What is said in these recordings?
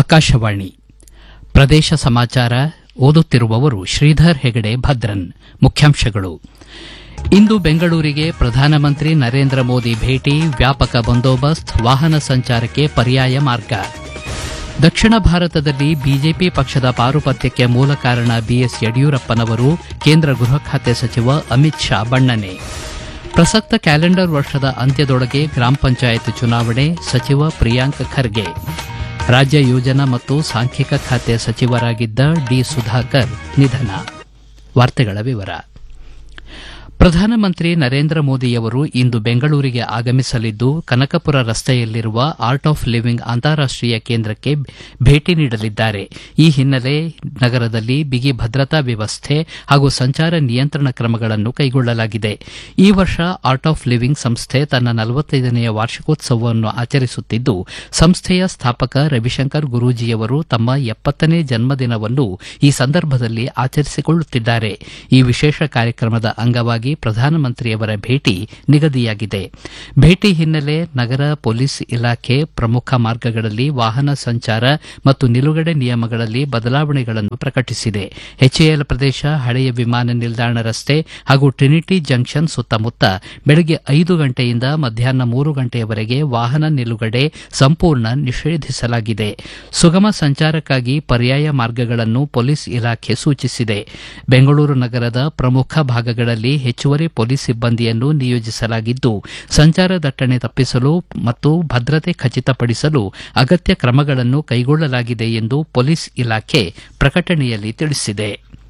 ಆಕಾಶವಾಣಿ ಪ್ರದೇಶ ಸಮಾಚಾರ ಓದುತ್ತಿರುವವರು ಶ್ರೀಧರ್ ಹೆಗಡೆ ಭದ್ರನ್ ಮುಖ್ಯಾಂಶಗಳು ಇಂದು ಬೆಂಗಳೂರಿಗೆ ಪ್ರಧಾನಮಂತ್ರಿ ನರೇಂದ್ರ ಮೋದಿ ಭೇಟಿ ವ್ಯಾಪಕ ಬಂದೋಬಸ್ತ್ ವಾಹನ ಸಂಚಾರಕ್ಕೆ ಪರ್ಯಾಯ ಮಾರ್ಗ ದಕ್ಷಿಣ ಭಾರತದಲ್ಲಿ ಬಿಜೆಪಿ ಪಕ್ಷದ ಪಾರುಪತ್ಯಕ್ಕೆ ಮೂಲ ಕಾರಣ ಬಿಎಸ್ ಯಡಿಯೂರಪ್ಪನವರು ಕೇಂದ್ರ ಗೃಹ ಖಾತೆ ಸಚಿವ ಅಮಿತ್ ಶಾ ಬಣ್ಣನೆ ಪ್ರಸಕ್ತ ಕ್ಯಾಲೆಂಡರ್ ವರ್ಷದ ಅಂತ್ಯದೊಳಗೆ ಗ್ರಾಮ ಪಂಚಾಯತ್ ಚುನಾವಣೆ ಸಚಿವ ಪ್ರಿಯಾಂಕ್ ಖರ್ಗೆ ರಾಜ್ಯ ಯೋಜನಾ ಮತ್ತು ಸಾಂಖ್ಯಿಕ ಖಾತೆ ಸಚಿವರಾಗಿದ್ದ ಡಿ ಸುಧಾಕರ್ ನಿಧನ ವಾರ್ತೆಗಳ ವಿವರ ಪ್ರಧಾನಮಂತ್ರಿ ನರೇಂದ್ರ ಮೋದಿಯವರು ಇಂದು ಬೆಂಗಳೂರಿಗೆ ಆಗಮಿಸಲಿದ್ದು ಕನಕಪುರ ರಸ್ತೆಯಲ್ಲಿರುವ ಆರ್ಟ್ ಆಫ್ ಲಿವಿಂಗ್ ಅಂತಾರಾಷ್ಟೀಯ ಕೇಂದ್ರಕ್ಕೆ ಭೇಟಿ ನೀಡಲಿದ್ದಾರೆ ಈ ಹಿನ್ನೆಲೆ ನಗರದಲ್ಲಿ ಬಿಗಿ ಭದ್ರತಾ ವ್ಯವಸ್ಥೆ ಹಾಗೂ ಸಂಚಾರ ನಿಯಂತ್ರಣ ಕ್ರಮಗಳನ್ನು ಕೈಗೊಳ್ಳಲಾಗಿದೆ ಈ ವರ್ಷ ಆರ್ಟ್ ಆಫ್ ಲಿವಿಂಗ್ ಸಂಸ್ಥೆ ತನ್ನ ನಲವತ್ತೈದನೆಯ ವಾರ್ಷಿಕೋತ್ಸವವನ್ನು ಆಚರಿಸುತ್ತಿದ್ದು ಸಂಸ್ಥೆಯ ಸ್ಥಾಪಕ ರವಿಶಂಕರ್ ಗುರೂಜಿಯವರು ತಮ್ಮ ಎಪ್ಪತ್ತನೇ ಜನ್ಮದಿನವನ್ನು ಈ ಸಂದರ್ಭದಲ್ಲಿ ಆಚರಿಸಿಕೊಳ್ಳುತ್ತಿದ್ದಾರೆ ಈ ವಿಶೇಷ ಕಾರ್ಯಕ್ರಮದ ಅಂಗವಾಗಿ ಪ್ರಧಾನಮಂತ್ರಿಯವರ ಭೇಟಿ ನಿಗದಿಯಾಗಿದೆ ಭೇಟಿ ಹಿನ್ನೆಲೆ ನಗರ ಪೊಲೀಸ್ ಇಲಾಖೆ ಪ್ರಮುಖ ಮಾರ್ಗಗಳಲ್ಲಿ ವಾಹನ ಸಂಚಾರ ಮತ್ತು ನಿಲುಗಡೆ ನಿಯಮಗಳಲ್ಲಿ ಬದಲಾವಣೆಗಳನ್ನು ಪ್ರಕಟಿಸಿದೆ ಎಚ್ಎಎಲ್ ಪ್ರದೇಶ ಹಳೆಯ ವಿಮಾನ ನಿಲ್ದಾಣ ರಸ್ತೆ ಹಾಗೂ ಟ್ರಿನಿಟಿ ಜಂಕ್ಷನ್ ಸುತ್ತಮುತ್ತ ಬೆಳಗ್ಗೆ ಐದು ಗಂಟೆಯಿಂದ ಮಧ್ಯಾಹ್ನ ಮೂರು ಗಂಟೆಯವರೆಗೆ ವಾಹನ ನಿಲುಗಡೆ ಸಂಪೂರ್ಣ ನಿಷೇಧಿಸಲಾಗಿದೆ ಸುಗಮ ಸಂಚಾರಕ್ಕಾಗಿ ಪರ್ಯಾಯ ಮಾರ್ಗಗಳನ್ನು ಪೊಲೀಸ್ ಇಲಾಖೆ ಸೂಚಿಸಿದೆ ಬೆಂಗಳೂರು ನಗರದ ಪ್ರಮುಖ ಭಾಗಗಳಲ್ಲಿ ಹೆಚ್ಚುವರಿ ಪೊಲೀಸ್ ಸಿಬ್ಬಂದಿಯನ್ನು ನಿಯೋಜಿಸಲಾಗಿದ್ದು ಸಂಚಾರ ದಟ್ಟಣೆ ತಪ್ಪಿಸಲು ಮತ್ತು ಭದ್ರತೆ ಖಚಿತಪಡಿಸಲು ಅಗತ್ಯ ಕ್ರಮಗಳನ್ನು ಕೈಗೊಳ್ಳಲಾಗಿದೆ ಎಂದು ಪೊಲೀಸ್ ಇಲಾಖೆ ಪ್ರಕಟಣೆಯಲ್ಲಿ ತಿಳಿಸಿದೆ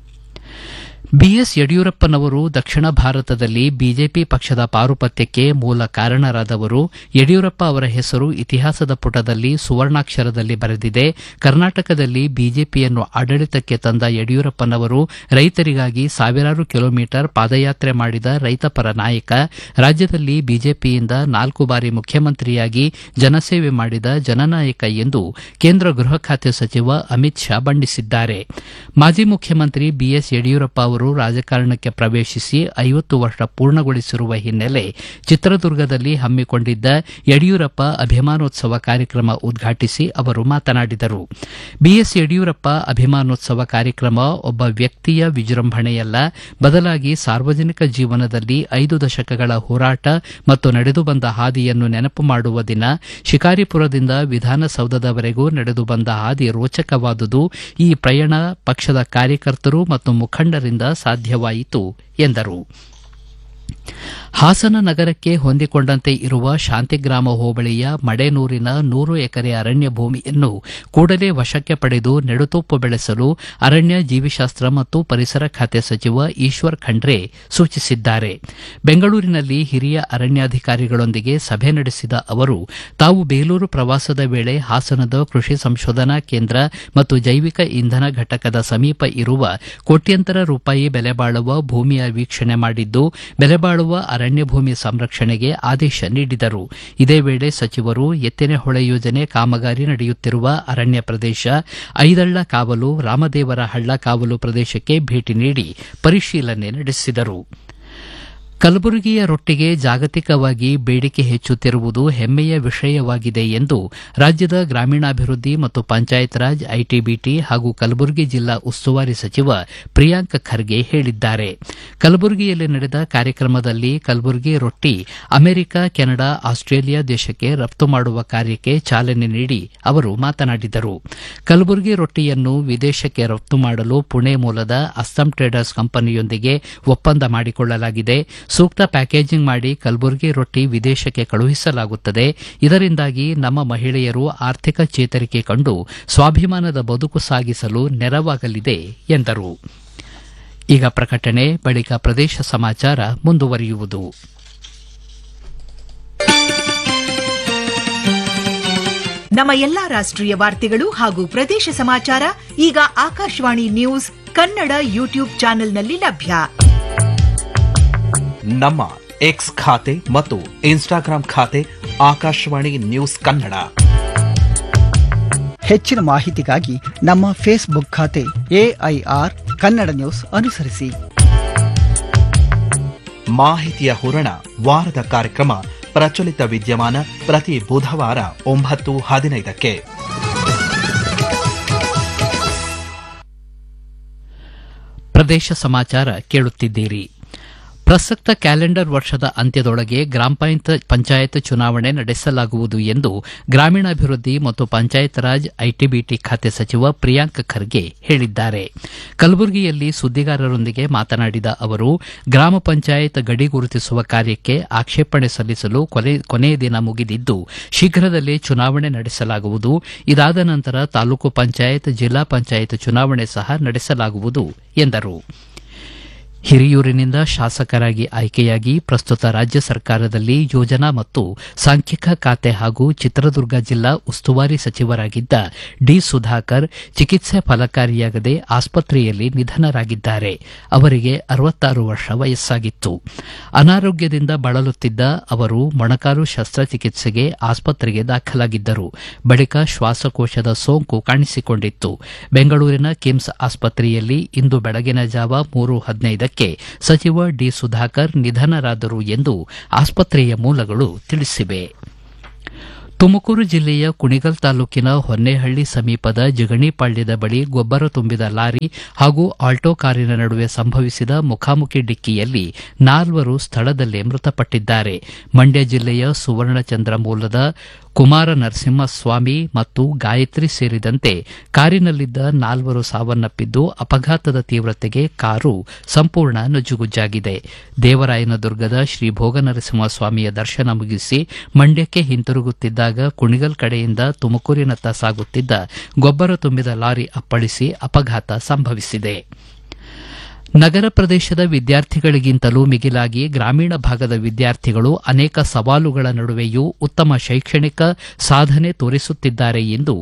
ಬಿಎಸ್ ಯಡಿಯೂರಪ್ಪನವರು ದಕ್ಷಿಣ ಭಾರತದಲ್ಲಿ ಬಿಜೆಪಿ ಪಕ್ಷದ ಪಾರುಪತ್ಯಕ್ಕೆ ಮೂಲ ಕಾರಣರಾದವರು ಯಡಿಯೂರಪ್ಪ ಅವರ ಹೆಸರು ಇತಿಹಾಸದ ಪುಟದಲ್ಲಿ ಸುವರ್ಣಾಕ್ಷರದಲ್ಲಿ ಬರೆದಿದೆ ಕರ್ನಾಟಕದಲ್ಲಿ ಬಿಜೆಪಿಯನ್ನು ಆಡಳಿತಕ್ಕೆ ತಂದ ಯಡಿಯೂರಪ್ಪನವರು ರೈತರಿಗಾಗಿ ಸಾವಿರಾರು ಕಿಲೋಮೀಟರ್ ಪಾದಯಾತ್ರೆ ಮಾಡಿದ ರೈತಪರ ನಾಯಕ ರಾಜ್ಯದಲ್ಲಿ ಬಿಜೆಪಿಯಿಂದ ನಾಲ್ಕು ಬಾರಿ ಮುಖ್ಯಮಂತ್ರಿಯಾಗಿ ಜನಸೇವೆ ಮಾಡಿದ ಜನನಾಯಕ ಎಂದು ಕೇಂದ್ರ ಗೃಹ ಖಾತೆ ಸಚಿವ ಅಮಿತ್ ಶಾ ಬಣ್ಣಿಸಿದ್ದಾರೆ ಮಾಜಿ ಮುಖ್ಯಮಂತ್ರಿ ಬಿಎಸ್ ಯಡಿಯೂರಪ್ಪ ಅವರು ರಾಜಕಾರಣಕ್ಕೆ ಪ್ರವೇಶಿಸಿ ಐವತ್ತು ವರ್ಷ ಪೂರ್ಣಗೊಳಿಸಿರುವ ಹಿನ್ನೆಲೆ ಚಿತ್ರದುರ್ಗದಲ್ಲಿ ಹಮ್ಮಿಕೊಂಡಿದ್ದ ಯಡಿಯೂರಪ್ಪ ಅಭಿಮಾನೋತ್ಸವ ಕಾರ್ಯಕ್ರಮ ಉದ್ಘಾಟಿಸಿ ಅವರು ಮಾತನಾಡಿದರು ಬಿಎಸ್ ಯಡಿಯೂರಪ್ಪ ಅಭಿಮಾನೋತ್ಸವ ಕಾರ್ಯಕ್ರಮ ಒಬ್ಬ ವ್ಯಕ್ತಿಯ ವಿಜೃಂಭಣೆಯಲ್ಲ ಬದಲಾಗಿ ಸಾರ್ವಜನಿಕ ಜೀವನದಲ್ಲಿ ಐದು ದಶಕಗಳ ಹೋರಾಟ ಮತ್ತು ನಡೆದು ಬಂದ ಹಾದಿಯನ್ನು ನೆನಪು ಮಾಡುವ ದಿನ ಶಿಕಾರಿಪುರದಿಂದ ವಿಧಾನಸೌಧದವರೆಗೂ ನಡೆದು ಬಂದ ಹಾದಿ ರೋಚಕವಾದುದು ಈ ಪ್ರಯಾಣ ಪಕ್ಷದ ಕಾರ್ಯಕರ್ತರು ಮತ್ತು ಮುಖಂಡರಿಂದ ಸಾಧ್ಯವಾಯಿತು ಎಂದರು ಹಾಸನ ನಗರಕ್ಕೆ ಹೊಂದಿಕೊಂಡಂತೆ ಇರುವ ಶಾಂತಿಗ್ರಾಮ ಹೋಬಳಿಯ ಮಡೆನೂರಿನ ನೂರು ಎಕರೆ ಅರಣ್ಯ ಭೂಮಿಯನ್ನು ಕೂಡಲೇ ವಶಕ್ಕೆ ಪಡೆದು ನೆಡುತೋಪು ಬೆಳೆಸಲು ಅರಣ್ಯ ಜೀವಿಶಾಸ್ತ್ರ ಮತ್ತು ಪರಿಸರ ಖಾತೆ ಸಚಿವ ಈಶ್ವರ್ ಖಂಡ್ರೆ ಸೂಚಿಸಿದ್ದಾರೆ ಬೆಂಗಳೂರಿನಲ್ಲಿ ಹಿರಿಯ ಅರಣ್ಯಾಧಿಕಾರಿಗಳೊಂದಿಗೆ ಸಭೆ ನಡೆಸಿದ ಅವರು ತಾವು ಬೇಲೂರು ಪ್ರವಾಸದ ವೇಳೆ ಹಾಸನದ ಕೃಷಿ ಸಂಶೋಧನಾ ಕೇಂದ್ರ ಮತ್ತು ಜೈವಿಕ ಇಂಧನ ಘಟಕದ ಸಮೀಪ ಇರುವ ಕೋಟ್ಯಂತರ ರೂಪಾಯಿ ಬೆಲೆ ಬಾಳುವ ಭೂಮಿಯ ವೀಕ್ಷಣೆ ಮಾಡಿದ್ದು ಬೆಲೆ ಬಾಳುವ ಅರಣ್ಯ ಭೂಮಿ ಸಂರಕ್ಷಣೆಗೆ ಆದೇಶ ನೀಡಿದರು ಇದೇ ವೇಳೆ ಸಚಿವರು ಎತ್ತಿನಹೊಳೆ ಯೋಜನೆ ಕಾಮಗಾರಿ ನಡೆಯುತ್ತಿರುವ ಅರಣ್ಯ ಪ್ರದೇಶ ಐದಳ್ಳ ಕಾವಲು ರಾಮದೇವರ ಹಳ್ಳ ಕಾವಲು ಪ್ರದೇಶಕ್ಕೆ ಭೇಟಿ ನೀಡಿ ಪರಿಶೀಲನೆ ನಡೆಸಿದರು ಕಲಬುರಗಿಯ ರೊಟ್ಟಿಗೆ ಜಾಗತಿಕವಾಗಿ ಬೇಡಿಕೆ ಹೆಚ್ಚುತ್ತಿರುವುದು ಹೆಮ್ಮೆಯ ವಿಷಯವಾಗಿದೆ ಎಂದು ರಾಜ್ಯದ ಗ್ರಾಮೀಣಾಭಿವೃದ್ಧಿ ಮತ್ತು ಪಂಚಾಯತ್ ರಾಜ್ ಐಟಿಬಿಟಿ ಹಾಗೂ ಕಲಬುರಗಿ ಜಿಲ್ಲಾ ಉಸ್ತುವಾರಿ ಸಚಿವ ಪ್ರಿಯಾಂಕ್ ಖರ್ಗೆ ಹೇಳಿದ್ದಾರೆ ಕಲಬುರಗಿಯಲ್ಲಿ ನಡೆದ ಕಾರ್ಯಕ್ರಮದಲ್ಲಿ ಕಲಬುರಗಿ ರೊಟ್ಟಿ ಅಮೆರಿಕ ಕೆನಡಾ ಆಸ್ಟ್ರೇಲಿಯಾ ದೇಶಕ್ಕೆ ರಫ್ತು ಮಾಡುವ ಕಾರ್ಯಕ್ಕೆ ಚಾಲನೆ ನೀಡಿ ಅವರು ಮಾತನಾಡಿದರು ಕಲಬುರಗಿ ರೊಟ್ಟಿಯನ್ನು ವಿದೇಶಕ್ಕೆ ರಫ್ತು ಮಾಡಲು ಪುಣೆ ಮೂಲದ ಅಸ್ಸಾಂ ಟ್ರೇಡರ್ಸ್ ಕಂಪನಿಯೊಂದಿಗೆ ಒಪ್ಪಂದ ಮಾಡಿಕೊಳ್ಳಲಾಗಿದೆ ಸೂಕ್ತ ಪ್ಯಾಕೇಜಿಂಗ್ ಮಾಡಿ ಕಲಬುರಗಿ ರೊಟ್ಟಿ ವಿದೇಶಕ್ಕೆ ಕಳುಹಿಸಲಾಗುತ್ತದೆ ಇದರಿಂದಾಗಿ ನಮ್ಮ ಮಹಿಳೆಯರು ಆರ್ಥಿಕ ಚೇತರಿಕೆ ಕಂಡು ಸ್ವಾಭಿಮಾನದ ಬದುಕು ಸಾಗಿಸಲು ನೆರವಾಗಲಿದೆ ಎಂದರು ಈಗ ಪ್ರಕಟಣೆ ಬಳಿಕ ಪ್ರದೇಶ ಸಮಾಚಾರ ಮುಂದುವರಿಯುವುದು ನಮ್ಮ ಎಲ್ಲಾ ರಾಷ್ಟ್ರೀಯ ವಾರ್ತೆಗಳು ಹಾಗೂ ಪ್ರದೇಶ ಸಮಾಚಾರ ಈಗ ಆಕಾಶವಾಣಿ ನ್ಯೂಸ್ ಕನ್ನಡ ಯೂಟ್ಯೂಬ್ ಚಾನೆಲ್ನಲ್ಲಿ ಲಭ್ಯ ನಮ್ಮ ಎಕ್ಸ್ ಖಾತೆ ಮತ್ತು ಇನ್ಸ್ಟಾಗ್ರಾಂ ಖಾತೆ ಆಕಾಶವಾಣಿ ನ್ಯೂಸ್ ಕನ್ನಡ ಹೆಚ್ಚಿನ ಮಾಹಿತಿಗಾಗಿ ನಮ್ಮ ಫೇಸ್ಬುಕ್ ಖಾತೆ ಎಐಆರ್ ಕನ್ನಡ ನ್ಯೂಸ್ ಅನುಸರಿಸಿ ಮಾಹಿತಿಯ ಹೂರಣ ವಾರದ ಕಾರ್ಯಕ್ರಮ ಪ್ರಚಲಿತ ವಿದ್ಯಮಾನ ಪ್ರತಿ ಬುಧವಾರ ಒಂಬತ್ತು ಹದಿನೈದಕ್ಕೆ ಪ್ರದೇಶ ಸಮಾಚಾರ ಕೇಳುತ್ತಿದ್ದೀರಿ ಪ್ರಸಕ್ತ ಕ್ಯಾಲೆಂಡರ್ ವರ್ಷದ ಅಂತ್ಯದೊಳಗೆ ಗ್ರಾಮ ಪಂಚಾಯತ್ ಚುನಾವಣೆ ನಡೆಸಲಾಗುವುದು ಎಂದು ಗ್ರಾಮೀಣಾಭಿವೃದ್ಧಿ ಮತ್ತು ಪಂಚಾಯತ್ ರಾಜ್ ಐಟಿಬಿಟಿ ಖಾತೆ ಸಚಿವ ಪ್ರಿಯಾಂಕ್ ಖರ್ಗೆ ಹೇಳಿದ್ದಾರೆ ಕಲಬುರಗಿಯಲ್ಲಿ ಸುದ್ದಿಗಾರರೊಂದಿಗೆ ಮಾತನಾಡಿದ ಅವರು ಗ್ರಾಮ ಪಂಚಾಯತ್ ಗಡಿ ಗುರುತಿಸುವ ಕಾರ್ಯಕ್ಕೆ ಆಕ್ಷೇಪಣೆ ಸಲ್ಲಿಸಲು ಕೊನೆಯ ದಿನ ಮುಗಿದಿದ್ದು ಶೀಘ್ರದಲ್ಲೇ ಚುನಾವಣೆ ನಡೆಸಲಾಗುವುದು ಇದಾದ ನಂತರ ತಾಲೂಕು ಪಂಚಾಯತ್ ಜಿಲ್ಲಾ ಪಂಚಾಯತ್ ಚುನಾವಣೆ ಸಹ ನಡೆಸಲಾಗುವುದು ಎಂದರು ಹಿರಿಯೂರಿನಿಂದ ಶಾಸಕರಾಗಿ ಆಯ್ಕೆಯಾಗಿ ಪ್ರಸ್ತುತ ರಾಜ್ಯ ಸರ್ಕಾರದಲ್ಲಿ ಯೋಜನಾ ಮತ್ತು ಸಾಂಖ್ಯಿಕ ಖಾತೆ ಹಾಗೂ ಚಿತ್ರದುರ್ಗ ಜಿಲ್ಲಾ ಉಸ್ತುವಾರಿ ಸಚಿವರಾಗಿದ್ದ ಡಿ ಸುಧಾಕರ್ ಚಿಕಿತ್ಸೆ ಫಲಕಾರಿಯಾಗದೆ ಆಸ್ಪತ್ರೆಯಲ್ಲಿ ನಿಧನರಾಗಿದ್ದಾರೆ ಅವರಿಗೆ ಅರವತ್ತಾರು ವರ್ಷ ವಯಸ್ಸಾಗಿತ್ತು ಅನಾರೋಗ್ಯದಿಂದ ಬಳಲುತ್ತಿದ್ದ ಅವರು ಮೊಣಕಾಲು ಶಸ್ತ್ರಚಿಕಿತ್ಸೆಗೆ ಆಸ್ಪತ್ರೆಗೆ ದಾಖಲಾಗಿದ್ದರು ಬಳಿಕ ಶ್ವಾಸಕೋಶದ ಸೋಂಕು ಕಾಣಿಸಿಕೊಂಡಿತ್ತು ಬೆಂಗಳೂರಿನ ಕಿಮ್ಸ್ ಆಸ್ಪತ್ರೆಯಲ್ಲಿ ಇಂದು ಬೆಳಗಿನ ಜಾವ ಮೂರು ಹದಿನೈದಕ್ಕೆ ಸಚಿವ ಡಿ ಸುಧಾಕರ್ ನಿಧನರಾದರು ಎಂದು ಆಸ್ಪತ್ರೆಯ ಮೂಲಗಳು ತಿಳಿಸಿವೆ ತುಮಕೂರು ಜಿಲ್ಲೆಯ ಕುಣಿಗಲ್ ತಾಲೂಕಿನ ಹೊನ್ನೇಹಳ್ಳಿ ಸಮೀಪದ ಜಿಗಣಿಪಾಳ್ಯದ ಬಳಿ ಗೊಬ್ಬರ ತುಂಬಿದ ಲಾರಿ ಹಾಗೂ ಆಲ್ಟೋ ಕಾರಿನ ನಡುವೆ ಸಂಭವಿಸಿದ ಮುಖಾಮುಖಿ ಡಿಕ್ಕಿಯಲ್ಲಿ ನಾಲ್ವರು ಸ್ಥಳದಲ್ಲೇ ಮೃತಪಟ್ಟಿದ್ದಾರೆ ಮಂಡ್ಯ ಜಿಲ್ಲೆಯ ಸುವರ್ಣಚಂದ್ರ ಮೂಲದ ಕುಮಾರ ನರಸಿಂಹಸ್ವಾಮಿ ಮತ್ತು ಗಾಯತ್ರಿ ಸೇರಿದಂತೆ ಕಾರಿನಲ್ಲಿದ್ದ ನಾಲ್ವರು ಸಾವನ್ನಪ್ಪಿದ್ದು ಅಪಘಾತದ ತೀವ್ರತೆಗೆ ಕಾರು ಸಂಪೂರ್ಣ ನಜ್ಜುಗುಜ್ಜಾಗಿದೆ ದೇವರಾಯನದುರ್ಗದ ಶ್ರೀ ಭೋಗನರಸಿಂಹಸ್ವಾಮಿಯ ದರ್ಶನ ಮುಗಿಸಿ ಮಂಡ್ಯಕ್ಕೆ ಹಿಂತಿರುಗುತ್ತಿದ್ದಾಗ ಕುಣಿಗಲ್ ಕಡೆಯಿಂದ ತುಮಕೂರಿನತ್ತ ಸಾಗುತ್ತಿದ್ದ ಗೊಬ್ಬರ ತುಂಬಿದ ಲಾರಿ ಅಪ್ಪಳಿಸಿ ಅಪಘಾತ ಸಂಭವಿಸಿದೆ ನಗರ ಪ್ರದೇಶದ ವಿದ್ಯಾರ್ಥಿಗಳಿಗಿಂತಲೂ ಮಿಗಿಲಾಗಿ ಗ್ರಾಮೀಣ ಭಾಗದ ವಿದ್ಯಾರ್ಥಿಗಳು ಅನೇಕ ಸವಾಲುಗಳ ನಡುವೆಯೂ ಉತ್ತಮ ಶೈಕ್ಷಣಿಕ ಸಾಧನೆ ತೋರಿಸುತ್ತಿದ್ದಾರೆ ಎಂದು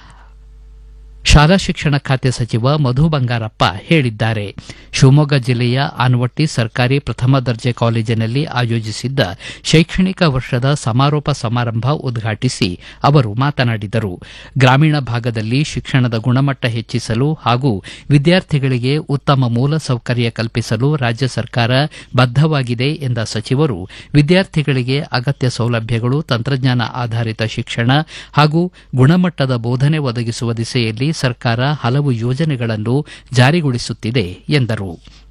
ಶಾಲಾ ಶಿಕ್ಷಣ ಖಾತೆ ಸಚಿವ ಮಧು ಬಂಗಾರಪ್ಪ ಹೇಳಿದ್ದಾರೆ ಶಿವಮೊಗ್ಗ ಜಿಲ್ಲೆಯ ಆನವಟ್ಟಿ ಸರ್ಕಾರಿ ಪ್ರಥಮ ದರ್ಜೆ ಕಾಲೇಜಿನಲ್ಲಿ ಆಯೋಜಿಸಿದ್ದ ಶೈಕ್ಷಣಿಕ ವರ್ಷದ ಸಮಾರೋಪ ಸಮಾರಂಭ ಉದ್ಘಾಟಿಸಿ ಅವರು ಮಾತನಾಡಿದರು ಗ್ರಾಮೀಣ ಭಾಗದಲ್ಲಿ ಶಿಕ್ಷಣದ ಗುಣಮಟ್ಟ ಹೆಚ್ಚಿಸಲು ಹಾಗೂ ವಿದ್ಯಾರ್ಥಿಗಳಿಗೆ ಉತ್ತಮ ಮೂಲ ಸೌಕರ್ಯ ಕಲ್ಪಿಸಲು ರಾಜ್ಯ ಸರ್ಕಾರ ಬದ್ದವಾಗಿದೆ ಎಂದ ಸಚಿವರು ವಿದ್ಯಾರ್ಥಿಗಳಿಗೆ ಅಗತ್ಯ ಸೌಲಭ್ಯಗಳು ತಂತ್ರಜ್ಞಾನ ಆಧಾರಿತ ಶಿಕ್ಷಣ ಹಾಗೂ ಗುಣಮಟ್ಟದ ಬೋಧನೆ ಒದಗಿಸುವ ದಿಸೆಯಲ್ಲಿ ಸರ್ಕಾರ ಹಲವು ಯೋಜನೆಗಳನ್ನು ಜಾರಿಗೊಳಿಸುತ್ತಿದೆ ಎಂದರು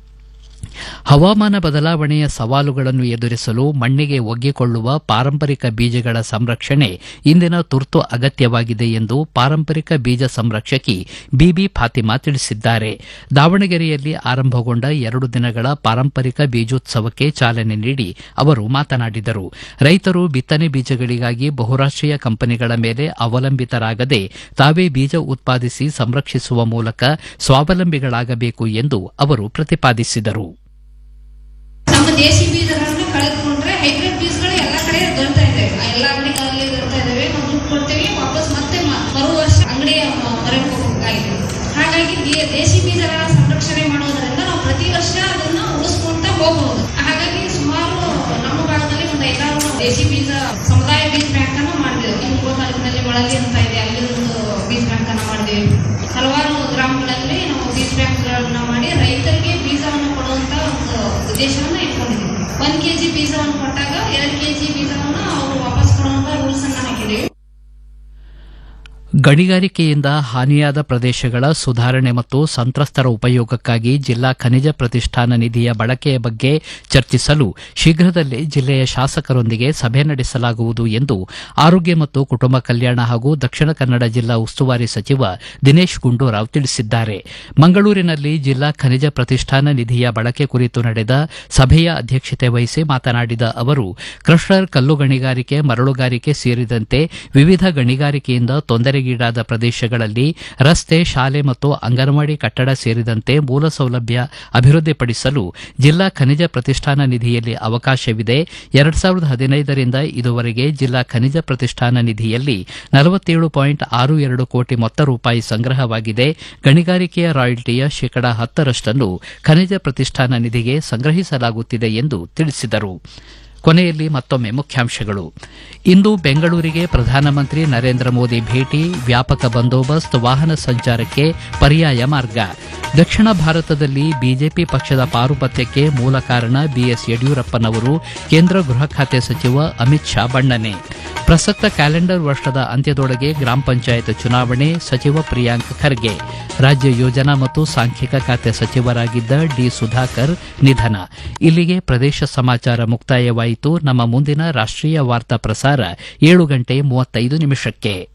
ಹವಾಮಾನ ಬದಲಾವಣೆಯ ಸವಾಲುಗಳನ್ನು ಎದುರಿಸಲು ಮಣ್ಣಿಗೆ ಒಗ್ಗಿಕೊಳ್ಳುವ ಪಾರಂಪರಿಕ ಬೀಜಗಳ ಸಂರಕ್ಷಣೆ ಇಂದಿನ ತುರ್ತು ಅಗತ್ಯವಾಗಿದೆ ಎಂದು ಪಾರಂಪರಿಕ ಬೀಜ ಸಂರಕ್ಷಕಿ ಬಿಬಿ ಫಾತಿಮಾ ತಿಳಿಸಿದ್ದಾರೆ ದಾವಣಗೆರೆಯಲ್ಲಿ ಆರಂಭಗೊಂಡ ಎರಡು ದಿನಗಳ ಪಾರಂಪರಿಕ ಬೀಜೋತ್ಸವಕ್ಕೆ ಚಾಲನೆ ನೀಡಿ ಅವರು ಮಾತನಾಡಿದರು ರೈತರು ಬಿತ್ತನೆ ಬೀಜಗಳಿಗಾಗಿ ಬಹುರಾಷ್ಟೀಯ ಕಂಪನಿಗಳ ಮೇಲೆ ಅವಲಂಬಿತರಾಗದೆ ತಾವೇ ಬೀಜ ಉತ್ಪಾದಿಸಿ ಸಂರಕ್ಷಿಸುವ ಮೂಲಕ ಸ್ವಾವಲಂಬಿಗಳಾಗಬೇಕು ಎಂದು ಅವರು ಪ್ರತಿಪಾದಿಸಿದರು ನಮ್ಮ ದೇಶಿ ಬೀಜಗಳನ್ನ ಕಳೆದುಕೊಂಡ್ರೆ ಹೈಬ್ರಿಡ್ ಬೀಜಗಳು ಎಲ್ಲ ಕಡೆ ದೊರೆತಾ ಇದೆ ಎಲ್ಲ ಅಂಗಡಿಗಳಲ್ಲಿ ದೊರೆತಾ ಇದಾವೆ ನಾವು ದುಡ್ಡು ಕೊಡ್ತೇವೆ ವಾಪಸ್ ಮತ್ತೆ ಮ- ಬರುವ ವರ್ಷ ಅಂಗಡಿಯ ಮ- ಮೊರೆಗೆ ಹೋಗಬೇಕಾಗಿದೆ ಹಾಗಾಗಿ ಬಿ- ದೇಶಿ ಬೀಜಗಳ ಸಂರಕ್ಷಣೆ ಮಾಡೋದ್ರಿಂದ ನಾವು ಪ್ರತಿ ವರ್ಷ ಅದನ್ನ ಉಳಿಸ್ಕೊಂತ ಹೋಗಬಹುದು ಹಾಗಾಗಿ ಸುಮಾರು ನಮ್ಮ ಭಾಗದಲ್ಲಿ ಒಂದು ಐದಾರು ದೇಶಿ ಬೀಜ ಸಮುದಾಯ ಬೀಜ ಬ್ಯಾಂಕ್ ಅನ್ನ ಮಾಡಿದ್ದೇವೆ ತುಮಕೂರು ತಾಲೂಕಿನಲ್ಲಿ ಮೊಳಲಿ ಅಂತ ಇದೆ ಅಲ್ಲಿ ಒಂದು ಬೀಜ ಬ್ಯಾಂಕ್ ಅನ್ನ ಮಾಡಿದ್ದೇವೆ ಹಲವಾರು ಗ್ರಾಮಗಳಲ್ಲಿ ನಾವು ಬೀಜ ಬ್ಯಾಂಕ್ಗಳನ್ನ ಮಾಡಿ ರೈತರಿಗೆ ಬೀಜವನ್ನು ಕೊಡುವಂತ ಒಂದು ಉದ್ದೇಶವನ್ನ ಇಟ್ಕೊಂಡಿದ್ದೀವಿ ಒಂದ್ ಕೆಜಿ ಬೀಜವನ್ನು ಕೊಟ್ಟಾಗ ಎರಡ್ ಕೆಜಿ ಬೀಜವನ್ನು ಅವರು ವಾಪಸ್ ಕೊಡುವಂತ ರೂಲ್ಸ್ ಅನ್ನ ಹಾಕಿದ್ದೀವಿ ಗಣಿಗಾರಿಕೆಯಿಂದ ಹಾನಿಯಾದ ಪ್ರದೇಶಗಳ ಸುಧಾರಣೆ ಮತ್ತು ಸಂತ್ರಸ್ತರ ಉಪಯೋಗಕ್ಕಾಗಿ ಜಿಲ್ಲಾ ಖನಿಜ ಪ್ರತಿಷ್ಠಾನ ನಿಧಿಯ ಬಳಕೆಯ ಬಗ್ಗೆ ಚರ್ಚಿಸಲು ಶೀಘ್ರದಲ್ಲೇ ಜಿಲ್ಲೆಯ ಶಾಸಕರೊಂದಿಗೆ ಸಭೆ ನಡೆಸಲಾಗುವುದು ಎಂದು ಆರೋಗ್ಯ ಮತ್ತು ಕುಟುಂಬ ಕಲ್ಯಾಣ ಹಾಗೂ ದಕ್ಷಿಣ ಕನ್ನಡ ಜಿಲ್ಲಾ ಉಸ್ತುವಾರಿ ಸಚಿವ ದಿನೇಶ್ ಗುಂಡೂರಾವ್ ತಿಳಿಸಿದ್ದಾರೆ ಮಂಗಳೂರಿನಲ್ಲಿ ಜಿಲ್ಲಾ ಖನಿಜ ಪ್ರತಿಷ್ಠಾನ ನಿಧಿಯ ಬಳಕೆ ಕುರಿತು ನಡೆದ ಸಭೆಯ ಅಧ್ಯಕ್ಷತೆ ವಹಿಸಿ ಮಾತನಾಡಿದ ಅವರು ಕ್ರಷರ್ ಕಲ್ಲು ಗಣಿಗಾರಿಕೆ ಮರಳುಗಾರಿಕೆ ಸೇರಿದಂತೆ ವಿವಿಧ ಗಣಿಗಾರಿಕೆಯಿಂದ ತೊಂದರೆಗೀಡಾದ ಪ್ರದೇಶಗಳಲ್ಲಿ ರಸ್ತೆ ಶಾಲೆ ಮತ್ತು ಅಂಗನವಾಡಿ ಕಟ್ಟಡ ಸೇರಿದಂತೆ ಮೂಲ ಸೌಲಭ್ಯ ಅಭಿವೃದ್ಧಿಪಡಿಸಲು ಜಿಲ್ಲಾ ಖನಿಜ ಪ್ರತಿಷ್ಠಾನ ನಿಧಿಯಲ್ಲಿ ಅವಕಾಶವಿದೆ ಎರಡ್ ಸಾವಿರದ ಹದಿನೈದರಿಂದ ಇದುವರೆಗೆ ಜಿಲ್ಲಾ ಖನಿಜ ಪ್ರತಿಷ್ಠಾನ ನಿಧಿಯಲ್ಲಿ ನಲವತ್ತೇಳು ಪಾಯಿಂಟ್ ಆರು ಎರಡು ಕೋಟಿ ಮೊತ್ತ ರೂಪಾಯಿ ಸಂಗ್ರಹವಾಗಿದೆ ಗಣಿಗಾರಿಕೆಯ ರಾಯಲ್ಟಿಯ ಶೇಕಡಾ ಹತ್ತರಷ್ಟನ್ನು ಖನಿಜ ಪ್ರತಿಷ್ಠಾನ ನಿಧಿಗೆ ಸಂಗ್ರಹಿಸಲಾಗುತ್ತಿದೆ ಎಂದು ತಿಳಿಸಿದರು ಕೊನೆಯಲ್ಲಿ ಮತ್ತೊಮ್ಮೆ ಮುಖ್ಯಾಂಶಗಳು ಇಂದು ಬೆಂಗಳೂರಿಗೆ ಪ್ರಧಾನಮಂತ್ರಿ ನರೇಂದ್ರ ಮೋದಿ ಭೇಟಿ ವ್ಯಾಪಕ ಬಂದೋಬಸ್ತ್ ವಾಹನ ಸಂಚಾರಕ್ಕೆ ಪರ್ಯಾಯ ಮಾರ್ಗ ದಕ್ಷಿಣ ಭಾರತದಲ್ಲಿ ಬಿಜೆಪಿ ಪಕ್ಷದ ಪಾರುಪತ್ಯಕ್ಕೆ ಮೂಲ ಕಾರಣ ಬಿಎಸ್ ಯಡಿಯೂರಪ್ಪನವರು ಕೇಂದ್ರ ಗೃಹ ಖಾತೆ ಸಚಿವ ಅಮಿತ್ ಶಾ ಬಣ್ಣನೆ ಪ್ರಸಕ್ತ ಕ್ಯಾಲೆಂಡರ್ ವರ್ಷದ ಅಂತ್ಯದೊಳಗೆ ಗ್ರಾಮ ಪಂಚಾಯತ್ ಚುನಾವಣೆ ಸಚಿವ ಪ್ರಿಯಾಂಕ್ ಖರ್ಗೆ ರಾಜ್ಯ ಯೋಜನಾ ಮತ್ತು ಸಾಂಖ್ಯಿಕ ಖಾತೆ ಸಚಿವರಾಗಿದ್ದ ಡಿ ಸುಧಾಕರ್ ನಿಧನ ಇಲ್ಲಿಗೆ ಪ್ರದೇಶ ಸಮಾಚಾರ ಮುಕ್ತಾಯವಾಯಿತು ನಮ್ಮ ಮುಂದಿನ ರಾಷ್ಟೀಯ ವಾರ್ತಾ ಪ್ರಸಾರ ಏಳು ಗಂಟೆ ಮೂವತ್ತೈದು ನಿಮಿಷಕ್ಕೆ